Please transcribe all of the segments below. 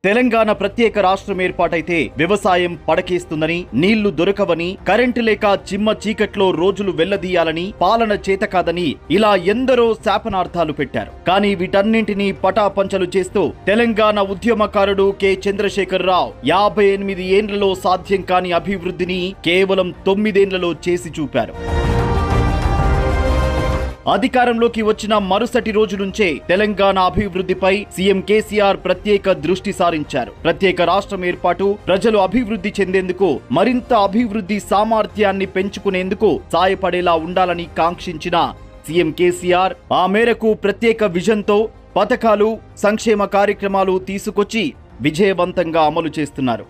తెలంగాణ ప్రత్యేక రాష్ట్రం ఏర్పాటైతే వ్యవసాయం పడకేస్తుందని నీళ్లు దొరకవని కరెంటు లేక చిమ్మ చీకట్లో రోజులు వెళ్లదీయాలని పాలన చేత కాదని ఇలా ఎందరో శాపనార్థాలు పెట్టారు కానీ వీటన్నింటినీ పటాపంచలు చేస్తూ తెలంగాణ ఉద్యమకారుడు కె చంద్రశేఖర్ రావు యాభై ఎనిమిది ఏండ్లలో సాధ్యం కాని అభివృద్ధిని కేవలం తొమ్మిదేండ్లలో చేసి చూపారు అధికారంలోకి వచ్చిన మరుసటి రోజు నుంచే తెలంగాణ అభివృద్ధిపై సీఎం కేసీఆర్ ప్రత్యేక దృష్టి సారించారు ప్రత్యేక రాష్ట్రం ఏర్పాటు ప్రజలు అభివృద్ధి చెందేందుకు మరింత అభివృద్ధి సామర్థ్యాన్ని పెంచుకునేందుకు సాయపడేలా ఉండాలని కాంక్షించిన సీఎం కేసీఆర్ ఆ మేరకు ప్రత్యేక విజన్తో పథకాలు సంక్షేమ కార్యక్రమాలు తీసుకొచ్చి విజయవంతంగా అమలు చేస్తున్నారు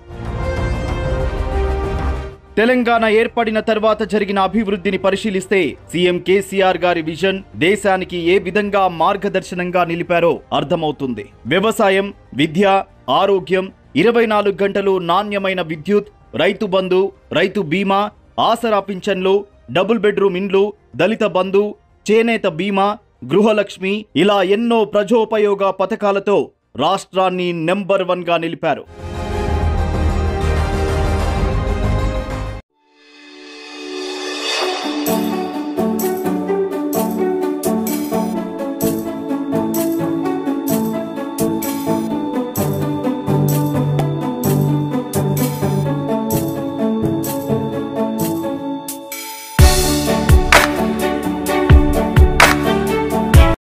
తెలంగాణ ఏర్పడిన తర్వాత జరిగిన అభివృద్ధిని పరిశీలిస్తే సీఎం కేసీఆర్ గారి విజన్ దేశానికి ఏ విధంగా మార్గదర్శనంగా నిలిపారో అర్థమవుతుంది వ్యవసాయం విద్య ఆరోగ్యం ఇరవై నాలుగు గంటలు నాణ్యమైన విద్యుత్ రైతు బంధు రైతు బీమా ఆసరా పింఛన్లు డబుల్ బెడ్రూమ్ ఇండ్లు దళిత బంధు చేనేత బీమా గృహలక్ష్మి ఇలా ఎన్నో ప్రజోపయోగ పథకాలతో రాష్ట్రాన్ని నెంబర్ వన్ గా నిలిపారు